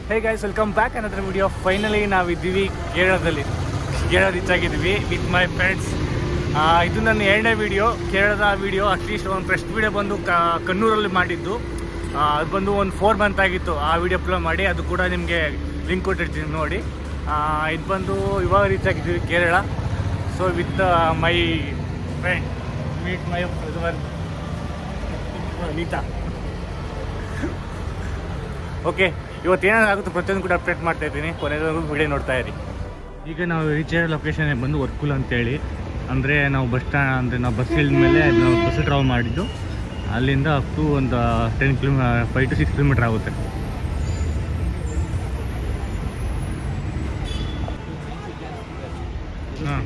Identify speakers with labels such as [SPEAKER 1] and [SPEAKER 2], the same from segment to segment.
[SPEAKER 1] ಹೇ guys welcome back ಅನ್ನೋದ್ರ video finally ನಾವಿದ್ದೀವಿ ಕೇರಳದಲ್ಲಿ ಕೇರಳ ರೀಚ್ ಆಗಿದ್ದೀವಿ ವಿತ್ ಮೈ ಫ್ರೆಂಡ್ಸ್ ಇದು ನನ್ನ ಎರಡನೇ ವಿಡಿಯೋ ಕೇರಳದ ವಿಡಿಯೋ ಅಟ್ಲೀಸ್ಟ್ ಒಂದು ಫಸ್ಟ್ ವಿಡಿಯೋ ಬಂದು ಕ- ಕಣ್ಣೂರಲ್ಲಿ ಮಾಡಿದ್ದು ಆ, ಅದು ಬಂದು ಒಂದು ಫೋರ್ ಮಂತ್ ಆಗಿತ್ತು ಆ ವಿಡಿಯೋ ಅಪ್ಲೋಡ್ ಮಾಡಿ ಅದು ಕೂಡ ನಿಮಗೆ ಲಿಂಕ್ ಕೊಟ್ಟಿರ್ತೀನಿ ನೋಡಿ ಆ, ಇದು ಬಂದು ಇವಾಗ ರೀಚ್ ಆಗಿದ್ದೀವಿ Kerala so with my friend meet my Neeta okay ಇವತ್ತು ಏನಾಗುತ್ತೆ ಪ್ರತಿಯೊಂದು ಕೂಡ ಅಪ್ಡೇಟ್ ಮಾಡ್ತಾ ಇದ್ದೀನಿ ಕೊನೆಯವರೆಗೂ ವಿಡಿಯೋ ನೋಡ್ತಾ ಇರಿ ಈಗ ನಾವು ರೀಚ್ ಆಗಿರೋ ಲೊಕೇಶನ್ ಬಂದು ವರ್ಕುಲ್ ಅಂತೇಳಿ ಅಂದರೆ ನಾವು ಬಸ್ ಸ್ಟ್ಯಾಂಡ್ ಅಂದರೆ ನಾವು ಬಸ್ ಇಳಿದ ಮೇಲೆ ನಾವು ಬಸ್ ಟ್ರಾವೆಲ್ ಮಾಡಿದ್ದು ಅಲ್ಲಿಂದ ಅಪ್ ಟು ಒಂದು ಟೆನ್ ಕಿಲೋಮೀ ಫೈವ್ ಟು ಸಿಕ್ಸ್ ಕಿಲೋಮೀಟ್ರ್ ಆಗುತ್ತೆ ಹಾಂ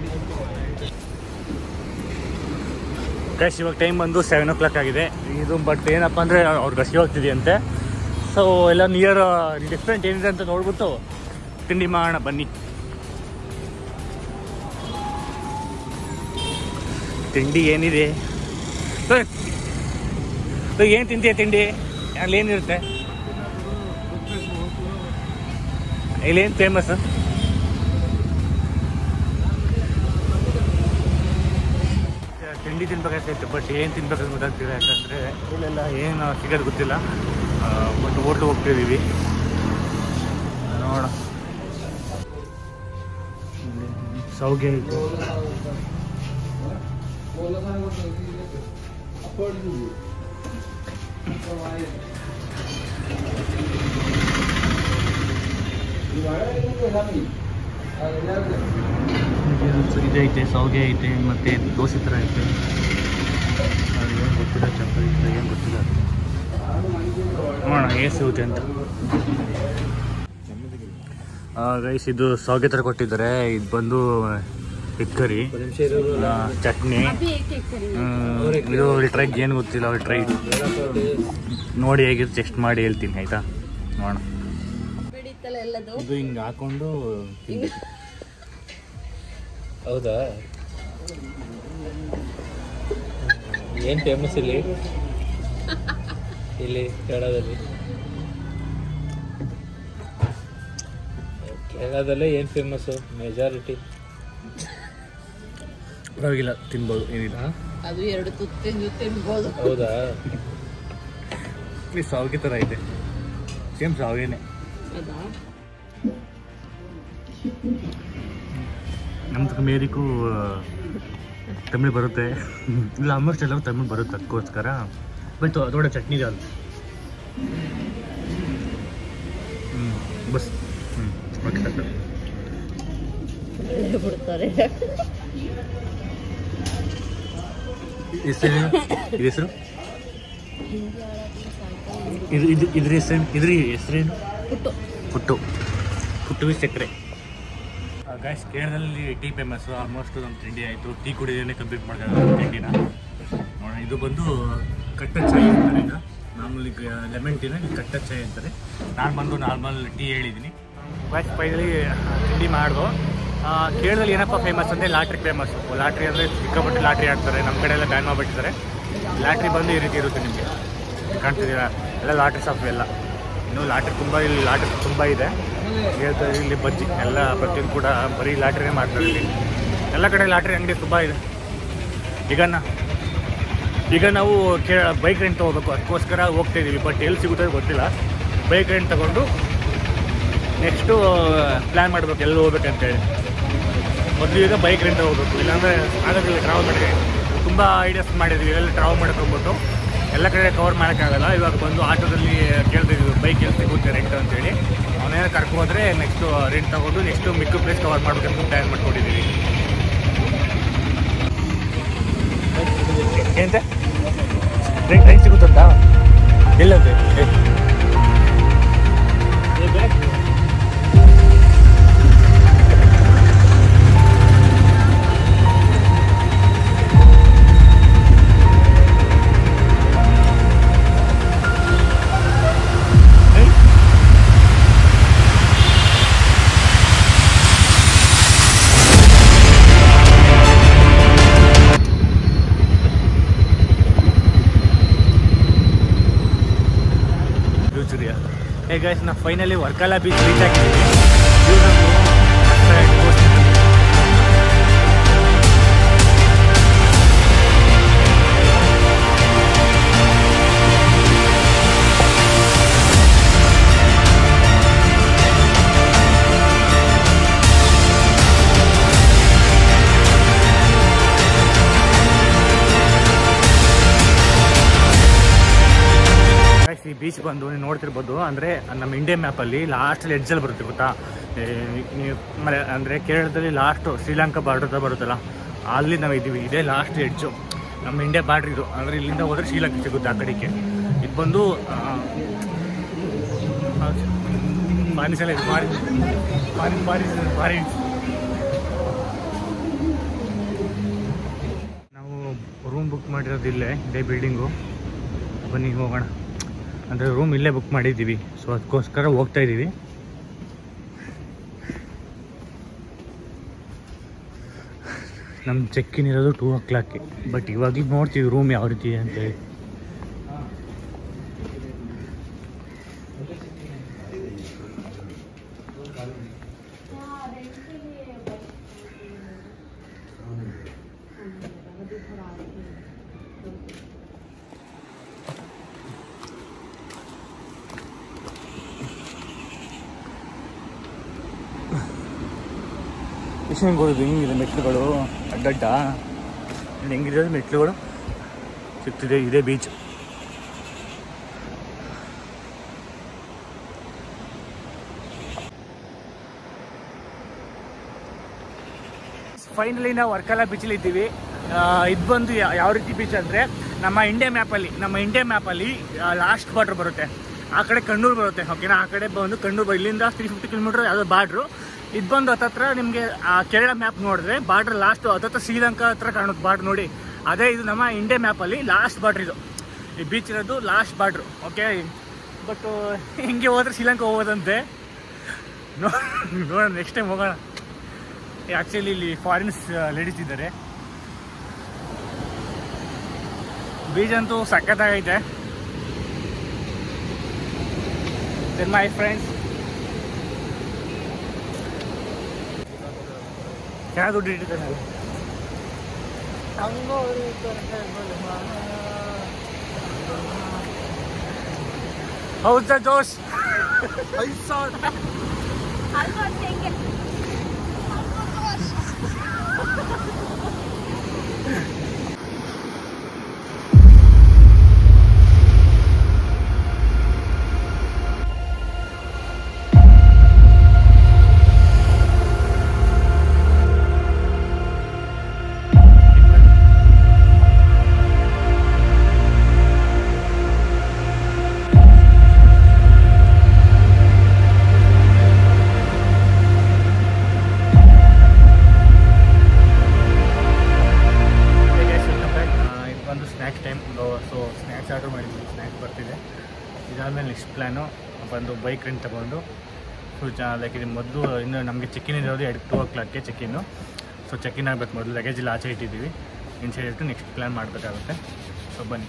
[SPEAKER 1] ಗೈಸ್ ಇವಾಗ ಟೈಮ್ ಬಂದು ಸೆವೆನ್ ಓ ಕ್ಲಾಕ್ ಆಗಿದೆ ಇದು ಬಟ್ ಏನಪ್ಪ ಅಂದರೆ ಅವ್ರು ಗಸಿ ಹೋಗ್ತಿದೆಯಂತೆ ಸೊ ಎಲ್ಲ ನಿಯರ್ ಡಿಫ್ರೆಂಟ್ ಏನಿದೆ ಅಂತ ನೋಡ್ಬಿಟ್ಟು ತಿಂಡಿ ಮಾಡೋಣ ಬನ್ನಿ ತಿಂಡಿ ಏನಿದೆ ಏನು ತಿಂತೀಯ ತಿಂಡಿ ಅಲ್ಲಿ ಏನಿರುತ್ತೆ ಇಲ್ಲೇನು ಫೇಮಸ್ ತಿಂಡಿ ತಿನ್ಬೇಕಾಗ್ತೈತೆ ಬಟ್ ಏನು ತಿನ್ಬೇಕಂತ ಗೊತ್ತಾಗ್ತಿಲ್ಲ ಯಾಕಂದರೆ ಇಲ್ಲೆಲ್ಲ ಏನು ಸಿಗೋದು ಗೊತ್ತಿಲ್ಲ ಬಟ್ ಹೋಟ್ಲು ಹೋಗ್ತಿದ್ದೀವಿ ನೋಡ ಸೌಗೆ ಐತೆ ಇದೈತೆ ಸೌಗೆ ಐತೆ ಮತ್ತು ದೋಸೆ ಥರ ಐತೆ ಅದು ಏನು ಗೊತ್ತಿಲ್ಲ ಚಪ್ಪಲಿ ಏನು ಗೊತ್ತಿಲ್ಲ ನೋಡೋಣ ಏನು ಸಿಗುತ್ತೆ ಅಂತ ಗೈಸ್ ಇದು ಸೌಗೆ ಥರ ಕೊಟ್ಟಿದ್ದಾರೆ ಇದು ಬಂದು ಹಿಟ್ ಕರಿ ಆ, ಚಟ್ನಿ ಹ್ಮ್, ಇದು ಟ್ರೈ ಏನು ಗೊತ್ತಿಲ್ಲ ಅವ್ರು ಟ್ರೈ ನೋಡಿ ಹೇಗಿರುತ್ತೆ ಟೆಸ್ಟ್ ಮಾಡಿ ಹೇಳ್ತೀನಿ ಆಯಿತಾ ನೋಡೋಣ
[SPEAKER 2] ಬೆಳೀತಲ್ಲ ಎಲ್ಲದು
[SPEAKER 1] ಇದು ಹಿಂಗೆ ಹಾಕೊಂಡು ತಿನ್ಬೇಕು.
[SPEAKER 3] ಹೌದಾ ಏನು ಫೇಮಸ್ ಇಲ್ಲಿ ಇಲ್ಲಿ ಕೇರಳದಲ್ಲಿ ಕೇರಳದಲ್ಲೇ ಏನು ಫೇಮಸ್ಸು ಮೆಜಾರಿಟಿ
[SPEAKER 1] ಪರವಾಗಿಲ್ಲ ತಿನ್ಬೋದು ಏನಿಲ್ಲ
[SPEAKER 2] ಅದು ಎರಡು ತುತ್ತಿಂದು ತಿನ್ಬೋದು
[SPEAKER 3] ಹೌದಾ
[SPEAKER 1] ಇಲ್ಲಿ ಸಾವಿಗೆ ಥರ ಇದೆ ಸೇಮ್ ಸಾವಿಗೆನೆ
[SPEAKER 2] ಅದಾ
[SPEAKER 1] ನಮ್ಮ ಮೇರಿಗೂ ತಮಿಳು ಬರುತ್ತೆ ಇಲ್ಲ ಆಲ್ಮೋಸ್ಟ್ ಎಲ್ಲರೂ ತಮಿಳು ಬರುತ್ತೆ ಅದಕ್ಕೋಸ್ಕರ ಬಟ್ ಅದೊಡೆ ಚಟ್ನಿ ಜಾಲ್ ಹ್ಞೂ ಬಸ್ ಹ್ಞೂ ಓಕೆ ಸಾಕು
[SPEAKER 2] ಬಿಡ್ತಾರೆ
[SPEAKER 1] ಹೆಸರು ಇದು ಹೆಸರು ಇದು ಇದು ಇದ್ರ ಹೆಸರು ಇದ್ರ ಹೆಸರೇನು
[SPEAKER 2] ಪುಟ್ಟು
[SPEAKER 1] ಪುಟ್ಟು ಪುಟ್ಟು ಸಕ್ಕರೆ ಗಾಯ್ಸ್ ಕೇರಳದಲ್ಲಿ ಟೀ ಫೇಮಸ್ಸು ಆಲ್ಮೋಸ್ಟ್ ನಮ್ಮ ತಿಂಡಿ ಆಯಿತು ಟೀ ಕುಡಿಯೋದೇ ಕಂಪ್ಲೀಟ್ ಮಾಡ್ತಾರೆ ತಿಂಡಿನ ನೋಡೋಣ ಇದು ಬಂದು ಕಟ್ಟ ಚಾಯ್ ಅಂತಾರೆ ಈಗ ಮಾಮೂಲಿ ಲೆಮನ್ ಟೀನ ಕಟ್ಟ ಚಾಯ್ ಅಂತಾರೆ ನಾನು ಬಂದು ನಾರ್ಮಲ್ ಟೀ ಹೇಳಿದ್ದೀನಿ ಗಾಯ್ಸ್ ಫೈನಲಿ ತಿಂಡಿ ಮಾಡ್ದು ಕೇರಳದಲ್ಲಿ ಏನಪ್ಪ ಫೇಮಸ್ ಅಂದರೆ ಲಾಟ್ರಿ ಫೇಮಸ್ ಲಾಟ್ರಿ ಅಂದರೆ ಸಿಕ್ಕಾಪಟ್ಟೆ ಲಾಟ್ರಿ ಆಡ್ತಾರೆ ನಮ್ಮ ಕಡೆ ಎಲ್ಲ ಬ್ಯಾನ್ ಮಾಡಿಬಿಟ್ಟಿದ್ದಾರೆ ಲಾಟ್ರಿ ಬಂದು ಈ ರೀತಿ ಇರುತ್ತೆ ನಿಮಗೆ ಕಾಣ್ತಿದ್ದೀರಾ ಎಲ್ಲ ಲಾಟ್ರಿ ಶಾಪ್ ಎಲ್ಲ ಇನ್ನು ಲಾಟ್ರಿ ತುಂಬ ಇಲ್ಲಿ ಲಾಟ್ರಿ ತುಂಬ ಇದೆ ಹೇಳ್ತಾರೆ ಇಲ್ಲಿ ಬಜ್ಜಿ ಎಲ್ಲ ಪ್ರತಿಯೊಂದು ಕೂಡ ಬರೀ ಲಾಟ್ರಿನೇ ಮಾಡ್ತಾರೆ ಇಲ್ಲಿ ಎಲ್ಲ ಕಡೆ ಲಾಟ್ರಿ ಅಂಗಡಿ ತುಂಬ ಇದೆ ಈಗ ನಾ- ಈಗ ನಾವು ಕೇ ಬೈಕ್ ರೆಂಟ್ ತೊಗೋಬೇಕು ಅದಕ್ಕೋಸ್ಕರ ಹೋಗ್ತಾ ಇದ್ದೀವಿ ಬಟ್ ಎಲ್ಲಿ ಸಿಗುತ್ತೆ ಗೊತ್ತಿಲ್ಲ ಬೈಕ್ ರೆಂಟ್ ತೊಗೊಂಡು ನೆಕ್ಸ್ಟು ಪ್ಲ್ಯಾನ್ ಮಾಡಬೇಕು ಎಲ್ಲಿ ಹೋಗ್ಬೇಕಂತೇಳಿ ಮೊದಲು ಈಗ ಬೈಕ್ ರೆಂಟ್ ಹೋಗ್ಬೇಕು ಇಲ್ಲಾಂದರೆ ಆಗೋದಿಲ್ಲ ಟ್ರಾವೆಲ್ ಮಾಡಿ ತುಂಬ ಐಡಿಯಾಸ್ ಮಾಡಿದ್ವಿ ಎಲ್ಲ ಟ್ರಾವೆಲ್ ಮಾಡ್ಕೊಂಬಿಟ್ಟು ಎಲ್ಲ ಕಡೆ ಕವರ್ ಮಾಡೋಕ್ಕಾಗಲ್ಲ ಇವಾಗ ಬಂದು ಆಟೋದಲ್ಲಿ ಕೇಳ್ತಿದ್ವಿ ಬೈಕ್ ಎಲ್ಲಿ ಸಿಗುತ್ತೆ ರೆಂಟ್ ಅಂತೇಳಿ ಅವನೇನೋ ಕರ್ಕೊಂಡ್ರೆ ನೆಕ್ಸ್ಟು ರೆಂಟ್ ತೊಗೊಂಡು ನೆಕ್ಸ್ಟು ಮಿಕ್ಕ ಪ್ಲೇಸ್ ಕವರ್ ಮಾಡ್ಬೇಕಂತ ಪ್ಲ್ಯಾನ್ ಮಾಡ್ಕೊಂಡಿದ್ದೀವಿ ಎಂತ ರೆಂಟ್ ರೆಂಟ್ ಸಿಗುತ್ತಾ ಎಲ್ಲಂತೆ ಗೈಸ್ ನಾವು ಫೈನಲಿ ವರ್ಕಲ ಬೀಚ್ ರೀಚ್ ಆಗಿದ್ದೀವಿ View ನಮ್ದು restaurant post ಇದೆ. Guys, ಈ ಬೀಚ್ ಬಂದು ನೀವು ನೋಡ್ತಿರ್ಬೋದು ಅಂದರೆ ನಮ್ಮ ಇಂಡಿಯಾ ಮ್ಯಾಪಲ್ಲಿ ಲಾಸ್ಟಲ್ಲಿ ಎಡ್ಜಲ್ಲಿ ಬರುತ್ತೆ ಗೊತ್ತಾ ಏ, ನೀವು ಮನೆ ಅಂದರೆ ಕೇರಳದಲ್ಲಿ ಲಾಸ್ಟು ಶ್ರೀಲಂಕಾ ಬಾರ್ಡರ್ ಹತ್ರ ಬರುತ್ತಲ್ಲ ಅಲ್ಲಿ ನಾವು ಇದ್ದೀವಿ ಇದೇ ಲಾಸ್ಟ್ ಎಡ್ಜು ನಮ್ಮ ಇಂಡಿಯಾ ಬಾರ್ಡ್ರ್ ಇದು ಅಂದರೆ ಇಲ್ಲಿಂದ ಹೋದ್ರೆ ಶ್ರೀಲಂಕಾ ಸಿಗುತ್ತೆ ಆ ಕಡೆಗೆ ಇದು ಬಂದು ಫಾರಿನ್ಸ್ ಎಲ್ಲ ಇದು ಫಾರಿನ್ ಫಾರಿನ್ ಫಾರಿನ್ಸ್ ಫಾರಿನ್ಸ್ ನಾವು ರೂಮ್ ಬುಕ್ ಮಾಡಿರೋದು ಇಲ್ಲೇ ಇದೇ ಬಿಲ್ಡಿಂಗು ಬನ್ನಿ ಹೋಗೋಣ ಅಂದರೆ ರೂಮ್ ಇಲ್ಲೇ ಬುಕ್ ಮಾಡಿದ್ದೀವಿ ಸೊ ಅದಕ್ಕೋಸ್ಕರ ಹೋಗ್ತಾ ಇದ್ದೀವಿ ನಮ್ಮ ಚೆಕ್ ಇನ್ ಇರೋದು ಟೂ ಓ ಕ್ಲಾಕ್ಗೆ ಬಟ್ ಇವಾಗಲೂ ನೋಡ್ತೀವಿ ರೂಮ್ ಯಾವ ರೀತಿ ಇದೆ ಅಂತೇಳಿ ಎಷ್ಟು ಹೆಂಗೆ ಹಿಂಗಿದೆ ಮೆಟ್ಲುಗಳು ಅಡ್ಡಡ್ಡ ಇಲ್ಲಿ ಹೆಂಗಿದೆ ಮೆಟ್ಲುಗಳು ಸಿಗ್ತಿದೆ ಇದೇ ಬೀಚ್ ಫೈನಲಿ ನಾವು ವರ್ಕಲ ಬೀಚಲ್ಲಿ ಇದ್ದೀವಿ ಇದು ಬಂದು ಯಾ- ಯಾವ ರೀತಿ ಬೀಚ್ ಅಂದರೆ ನಮ್ಮ ಇಂಡಿಯಾ ಮ್ಯಾಪಲ್ಲಿ ನಮ್ಮ ಇಂಡಿಯಾ ಮ್ಯಾಪಲ್ಲಿ ಲಾಸ್ಟ್ ಬಾರ್ಡ್ರ್ ಬರುತ್ತೆ ಆ ಕಡೆ ಕಣ್ಣೂರು ಬರುತ್ತೆ ಓಕೆನಾ ಆ ಕಡೆ ಬಂದು ಕಣ್ಣೂರು ಬ- ಇಲ್ಲಿಂದ ತ್ರೀ ಫಿಫ್ಟಿ ಕಿಲೋಮೀಟರ್ ಯಾವುದೋ ಬಾರ್ಡ್ರು ಇದು ಬಂದು ಹತ್ತತ್ರ ನಿಮಗೆ ಆ ಕೇರಳ ಮ್ಯಾಪ್ ನೋಡಿದ್ರೆ ಬಾರ್ಡ್ರ್ ಲಾಸ್ಟ್ ಹತ್ತತ್ರ ಶ್ರೀಲಂಕಾ ಹತ್ರ ಕಾಣುತ್ತೆ ಬಾರ್ಡ್ರ್ ನೋಡಿ ಅದೇ ಇದು ನಮ್ಮ ಇಂಡಿಯಾ ಮ್ಯಾಪಲ್ಲಿ ಲಾಸ್ಟ್ ಬಾರ್ಡ್ರ್ ಇದು ಈ ಬೀಚ್ ಇರೋದು ಲಾಸ್ಟ್ ಬಾರ್ಡ್ರು ಓಕೆ ಬಟ್ ಹಿಂಗೆ ಹೋದ್ರೆ ಶ್ರೀಲಂಕಾ ಹೋಗೋದಂತೆ ನೋ ನೋಡೋಣ ನೆಕ್ಸ್ಟ್ ಟೈಮ್ ಹೋಗೋಣ ಆ್ಯಕ್ಚುಲಿ ಇಲ್ಲಿ ಫಾರಿನ್ಸ್ ಲೇಡೀಸ್ ಇದ್ದಾರೆ ಬೀಚ್ ಅಂತೂ ಸಖತ್ತಾಗೈತೆ ದೆನ್ ಮೈ ಫ್ರೆಂಡ್ಸ್ ಚೆನ್ನಾಗಿ ದುಡ್ಡು ಇಟ್ಟಿದ್ದಾರೆ ಹೌದಾ ಜೋಶ್ ಐದು ಸಾವಿರ ಇದು ಬಂದು snacks time so snacks order ಮಾಡಿದ್ವಿ ಸ್ನ್ಯಾಕ್ಸ್ ಬರ್ತಿದೆ ಇದಾದಮೇಲೆ ನೆಕ್ಸ್ಟ್ ಪ್ಲ್ಯಾನು ಬಂದು ಬೈಕ್ ರೆಂಟ್ ತಗೊಂಡು ಸೊ ಚ ಲೈಕ್ ಇದು ಮೊದಲು ಇನ್ನು ನಮಗೆ ಚೆಕ್ಕಿನ್ ಇರೋದು ಎರಡು ಟೂ ಓ ಕ್ಲಾಕ್ಗೆ ಚೆಕ್ಕಿನ್ನು ಸೊ ಚೆಕ್ಕಿನ್ ಆಗಬೇಕು ಮೊದಲು ಲಗೇಜ್ ಎಲ್ಲ ಆಚೆ ಇಟ್ಟಿದ್ದೀವಿ ಇನ್ಸೈಡ್ ಇಟ್ಟು ನೆಕ್ಸ್ಟ್ ಪ್ಲ್ಯಾನ್ ಮಾಡಬೇಕಾಗುತ್ತೆ ಸೊ ಬನ್ನಿ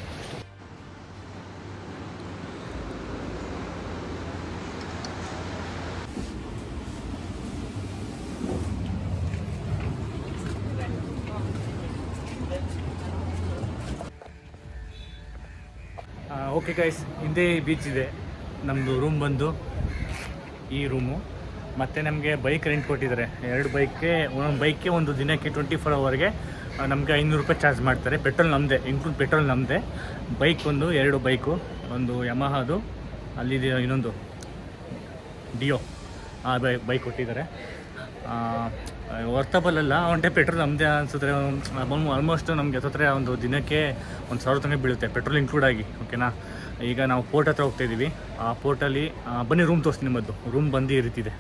[SPEAKER 1] ಓಕೆ ಗೈಸ್ ಹಿಂದೆ ಬೀಚ್ ಇದೆ ನಮ್ಮದು ರೂಮ್ ಬಂದು ಈ ರೂಮು ಮತ್ತು ನಮಗೆ ಬೈಕ್ ರೆಂಟ್ ಕೊಟ್ಟಿದ್ದಾರೆ ಎರಡು ಬೈಕ್ಗೆ ಒಂದೊಂದು ಬೈಕ್ಗೆ ಒಂದು ದಿನಕ್ಕೆ ಟ್ವೆಂಟಿ ಫೋರ್ ಅವರ್ಗೆ ನಮಗೆ ಐನೂರು ರೂಪಾಯಿ ಚಾರ್ಜ್ ಮಾಡ್ತಾರೆ ಪೆಟ್ರೋಲ್ ನಮ್ಮದೇ ಇನ್ಕ್ಲೂಡ್ ಪೆಟ್ರೋಲ್ ನಮ್ಮದೇ ಬೈಕ್ ಒಂದು ಎರಡು ಬೈಕು ಒಂದು ಯಮಹಾದು ಅಲ್ಲಿದೆ ಇನ್ನೊಂದು ಡಿಯೋ ಆ ಬೈ ಬೈಕ್ ಕೊಟ್ಟಿದ್ದಾರೆ ವರ್ತಬಲ್ ಅಲ್ಲ ಒಂಟೆ ಪೆಟ್ರೋಲ್ ನಮ್ಮದೇ ಅನ್ಸಿದ್ರೆ ಆಲ್ಮೋಸ್ಟ್ ನಮಗೆ ಹತ್ತಿರ ಒಂದು ದಿನಕ್ಕೆ ಒಂದು ಸಾವಿರ ತನಕ ಬೀಳುತ್ತೆ ಪೆಟ್ರೋಲ್ ಇನ್ಕ್ಲೂಡ್ ಆಗಿ ಓಕೆನಾ ಈಗ ನಾವು ಪೋರ್ಟ್ ಹತ್ರ ಹೋಗ್ತಾ ಇದ್ದೀವಿ ಆ ಪೋರ್ಟಲ್ಲಿ ಬನ್ನಿ ರೂಮ್ ತೋರಿಸ್ತೀನಿ ನಿಮ್ಮದು ರೂಮ್ ಬಂದು ಈ ರೀತಿ ಇದೆ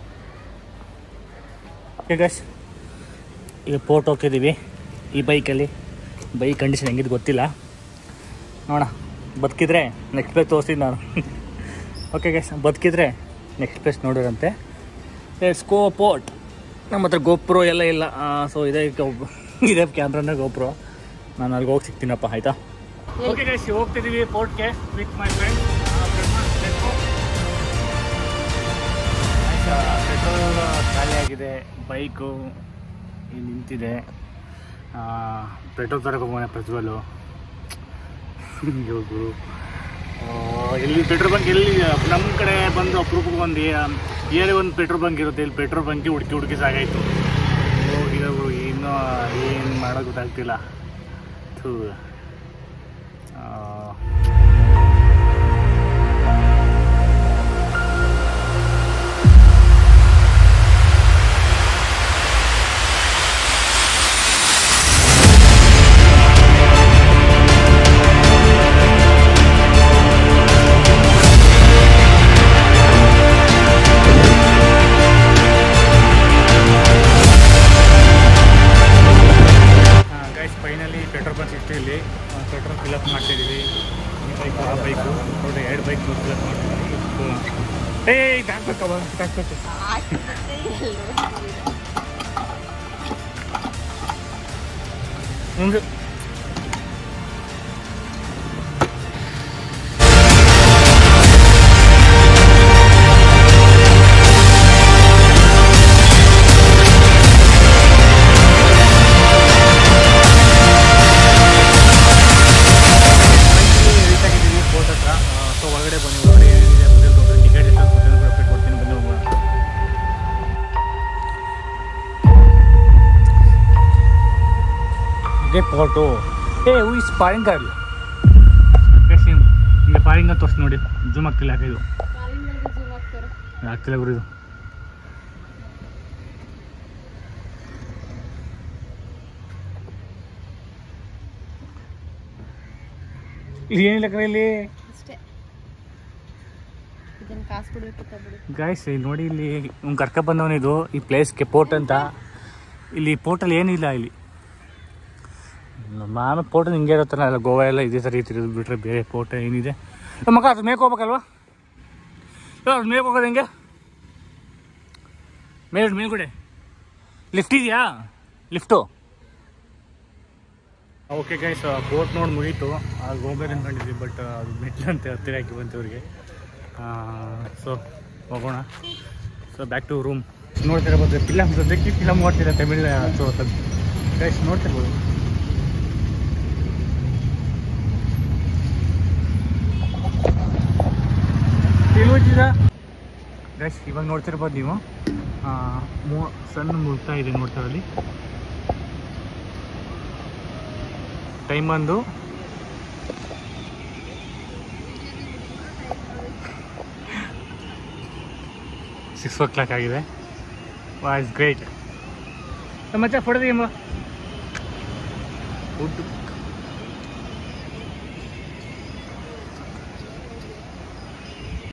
[SPEAKER 1] ಓಕೆ ಗಸ್ ಈಗ ಪೋರ್ಟ್ ಹೋಗ್ತಿದ್ದೀವಿ ಈ ಬೈಕಲ್ಲಿ ಬೈಕ್ ಕಂಡೀಷನ್ ಹೆಂಗಿದ್ದು ಗೊತ್ತಿಲ್ಲ ನೋಡೋಣ ಬದುಕಿದ್ರೆ ನೆಕ್ಸ್ಟ್ ಪ್ಲೇಸ್ ತೋರಿಸ್ತೀನಿ ನಾನು ಓಕೆ ಗೈಸ್ ಬದುಕಿದ್ರೆ ನೆಕ್ಸ್ಟ್ ಪ್ಲೇಸ್ ನೋಡೋರಂತೆ ಲೆಟ್ಸ್ ಗೋ ಪೋರ್ಟ್ ನಮ್ಮ ಹತ್ರ ಗೋಪ್ರೋ ಎಲ್ಲ ಇಲ್ಲ ಸೊ ಇದೇ ಗೋ- ಇದೇ ಕ್ಯಾಮ್ರಾನ ಗೋಪ್ರೋ ನಾನು ಅಲ್ಲಿಗೆ ಹೋಗಿ ಸಿಗ್ತೀನಪ್ಪ ಆಯಿತಾ ಓಕೆ ಗೈಸ್ ಹೋಗ್ತಿದ್ದೀವಿ ಪೋರ್ಟ್ಗೆ ವಿತ್ ಮೈ ಫ್ರೆಂಡ್ ಪೆಟ್ರೋಲ್ ಖಾಲಿಯಾಗಿದೆ ಬೈಕು ಇಲ್ಲಿ ನಿಂತಿದೆ ಪೆಟ್ರೋಲ್ ತರಕೊಂಬೋಣ ಪ್ರಜ್ವಲು ಇವ್ರು ಎಲ್ಲಿ ಪೆಟ್ರೋಲ್ ಬಂಕ್ ಎಲ್ಲಿ ನಮ್ಮ ಕಡೆ ಬಂದು ಅಪರೂಪಕ್ಕೆ ಒಂದು ಏನೇ ಒಂದು ಪೆಟ್ರೋಲ್ ಬಂಕ್ ಇರುತ್ತೆ ಇಲ್ಲಿ ಪೆಟ್ರೋಲ್ ಬಂಕಿ ಹುಡುಕಿ ಹುಡುಕಿ ಸಾಕಾಯಿತು ಹೋಗಿದವು ಇನ್ನೂ ಏನು ಮಾಡೋದು ಗೊತ್ತಾಗ್ತಿಲ್ಲ ಥೂ ಆ, ಗೈಸ್ ಫೈನಲಿ ಪೆಟ್ರೋಲ್ ಬಂಕ್ ಸಿಕ್ತು ಇಲ್ಲಿ ಪೆಟ್ರೋಲ್ ಫಿಲಪ್ ಮಾಡ್ತಿದ್ದೀವಿ ಈ ಬೈಕು ಆ ಬೈಕು ನೋಡಿ ಎರಡು ಬೈಕ್ ಫಿಲಪ್ ಮಾಡ್ತಿದ್ದೀವಿ ಏ ಹಾಕ್ಬೇಕವ ಹಾಕ್ಬೇಕು ಮುಂದೆ ರೀಚ್ ಆಗಿದ್ದೀವಿ ಫೋರ್ಟ್ ಹತ್ರ ಸೊ ಒಳಗಡೆ ಬನ್ನಿ ಒಳಗಡೆ ಏನಿದೆ ಮೊದಲು ನೋಡ್ರಿ ಟಿಕೆಟ್ ಎಷ್ಟು ಮೊದಲು ಕೂಡ ಅಪ್ಡೇಟ್ ಕೊಡ್ತೀನಿ ಬನ್ನಿ ಹೋಗೋಣ ಇದೇ ಫೋಟೋ ಏ ಹೂ ಇಸ್ ಪಾರಿಂಗ್ ಗರ್ಲ್ ಹಿಂಗೆ ಪಾರಿಂಗ್ ಅಂತ ತೋರಿಸಿ ನೋಡಿ ಜೂಮ್ ಆಗ್ತಿಲ್ಲ ಯಾಕೆ ಇದು ಆಗ್ತಿಲ್ಲ ಗುರು ಇದು ಇದು ಏನಿಲ್ಲ ಕಡೆ ಇಲ್ಲಿ
[SPEAKER 2] ಅಷ್ಟೇ ಇದನ್ನ ಕಾಸು ಕೊಡ್ಬೇಕು ಬಿಡು
[SPEAKER 1] ಗಾಯ್ಸ್ ಇಲ್ಲಿ ನೋಡಿ ಇಲ್ಲಿ ಅವ್ನು ಕರ್ಕ ಬಂದವನಿದು ಈ ಪ್ಲೇಸ್ಗೆ ಪೋರ್ಟ್ ಅಂತ ಇಲ್ಲಿ ಪೋರ್ಟಲ್ಲಿ ಏನಿಲ್ಲ ಇಲ್ಲಿ ನಮ್ಮ ಆಮೇಲೆ ಪೋರ್ಟ್ ಹಿಂಗೆ ಇರುತ್ತಲ್ಲ ಅಲ್ಲ ಗೋವಾ ಎಲ್ಲ ಇದೇ ಥರ ಇರ್ತಿರೋದು ಬಿಟ್ರೆ ಬೇರೆ ಪೋರ್ಟ್ ಏನಿದೆ ಏ ಮಗ ಅದು ಮೇಕ್ ಹೋಗ್ಬೇಕಲ್ವಾ ಏ, ಅದು ಮೇಕ್ ಹೋಗೋದು ಹೆಂಗೆ ಮೇಲ್ ಮೇಲ್ಗಡೆ ಲಿಫ್ಟ್ ಇದೆಯಾ ಲಿಫ್ಟು ಓಕೆ ಗೈಸ್ ಬೋಟ್ ನೋಡಿ ಮುಗೀತು ಅದು ಹೋಗ್ಬೇಕು ಅಂದ್ಕೊಂಡಿದ್ವಿ ಬಟ್ ಅದು ಮೆಟ್ಲಂತೆ ಹತ್ತಿರ ಹಾಕಿ ಬಂತು ಇವ್ರಿಗೆ ಸೊ ಹೋಗೋಣ ಸೊ ಬ್ಯಾಕ್ ಟು ರೂಮ್ ನೋಡ್ತಿರ್ಬೋದು ಫಿಲಮ್ ಸದ್ಯಕ್ಕೆ ಫಿಲಮ್ ನೋಡ್ತಿದ್ದೆ ತಮಿಳ್ ಸೊ ಗೈಸ್ ನೋಡ್ತಿರ್ಬೋದು ಗೈಸ್ ಇವಾಗ ನೋಡ್ತಿರ್ಬೋದು ನೀವು ಆ, ಮೂ ಸಣ್ಣ ಮುಗ್ತಾ ಇದೆ ನೋಡ್ತಾ ಅಲ್ಲಿ ಟೈಮ್ ಬಂದು ಸಿಕ್ಸ್ ಓ ಕ್ಲಾಕ್ ಆಗಿದೆ ವಾಸ್ ಗ್ರೇಟ್ ಮಚ್ಚ ಫೋಟೋ ತೆಗಿಯಮ್ಮ ಫುಡ್